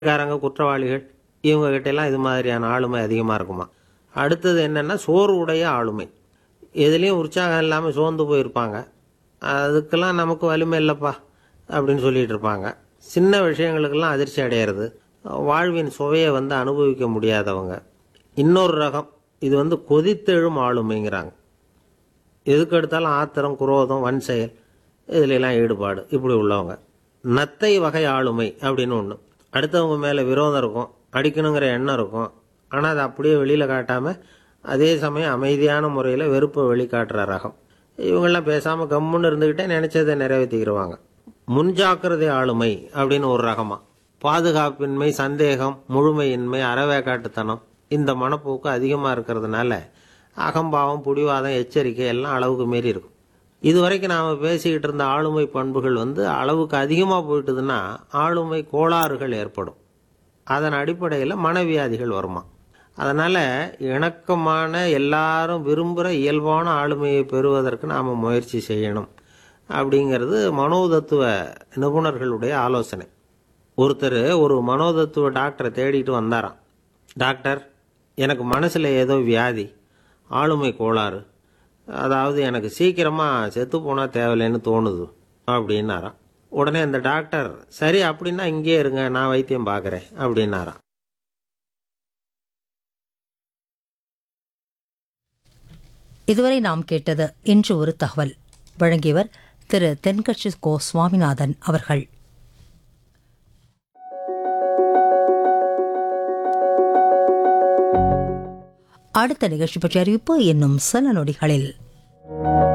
காரங்க குற்றவாளிகள் இவங்க கிட்ட எல்லாம் இது மாதிரியான ஆளுமை அதிகமாக இருக்குமா அடுத்தது என்னென்னா சோறு உடைய ஆளுமை எதுலேயும் உற்சாகம் இல்லாமல் சோர்ந்து போயிருப்பாங்க அதுக்கெல்லாம் நமக்கு வலிமை இல்லைப்பா அப்படின்னு சொல்லிட்டு இருப்பாங்க சின்ன விஷயங்களுக்கெல்லாம் அதிர்ச்சி அடையிறது வாழ்வின் சுவையை வந்து அனுபவிக்க முடியாதவங்க இன்னொரு ரகம் இது வந்து கொதித்தெழும் ஆளுமைங்கிறாங்க எதுக்கு எடுத்தாலும் ஆத்திரம் குரோதம் வன் செயல் இதுல எல்லாம் ஈடுபாடு இப்படி உள்ளவங்க நத்தை வகை ஆளுமை அப்படின்னு ஒன்று அடுத்தவங்க மேலே விரோதம் இருக்கும் அடிக்கணுங்கிற எண்ணம் இருக்கும் ஆனால் அதை அப்படியே வெளியில் காட்டாமல் அதே சமயம் அமைதியான முறையில் வெறுப்பை வெளிக்காட்டுற ரகம் இவங்கெல்லாம் பேசாமல் கம்முன்னு இருந்துக்கிட்டே நினச்சதை நிறைவேற்றிக்கிடுவாங்க முன்ஜாக்கிரதை ஆளுமை அப்படின்னு ஒரு ரகமா பாதுகாப்பின்மை சந்தேகம் முழுமையின்மை அறவேக்காட்டுத்தனம் இந்த மனப்போக்கு அதிகமாக இருக்கிறதுனால அகம்பாவம் புடிவாதம் எச்சரிக்கை எல்லாம் அளவுக்கு மீறி இருக்கும் இதுவரைக்கும் நாம் பேசிக்கிட்டு இருந்த ஆளுமை பண்புகள் வந்து அளவுக்கு அதிகமாக போயிட்டுதுன்னா ஆளுமை கோளாறுகள் ஏற்படும் அதன் அடிப்படையில் மனவியாதிகள் வருமா அதனால் இணக்கமான எல்லாரும் விரும்புகிற இயல்பான ஆளுமையை பெறுவதற்கு நாம் முயற்சி செய்யணும் அப்படிங்கிறது மனோதத்துவ நிபுணர்களுடைய ஆலோசனை ஒருத்தர் ஒரு மனோதத்துவ டாக்டரை தேடிட்டு வந்தாராம் டாக்டர் எனக்கு மனசில் ஏதோ வியாதி ஆளுமை கோளாறு அதாவது எனக்கு சீக்கிரமாக செத்து போனால் தேவையில்லைன்னு தோணுது அப்படின்னாராம் உடனே அந்த டாக்டர் சரி அப்படின்னா இங்கே இருங்க நான் வைத்தியம் பார்க்குறேன் அப்படின்னாராம் இதுவரை நாம் கேட்டது இன்று ஒரு தகவல் வழங்கியவர் திரு தென்கட்சி கோ சுவாமிநாதன் அவர்கள் அடுத்த நிகழ்ச்சி பற்றிய அறிவிப்பு இன்னும் சில நொடிகளில்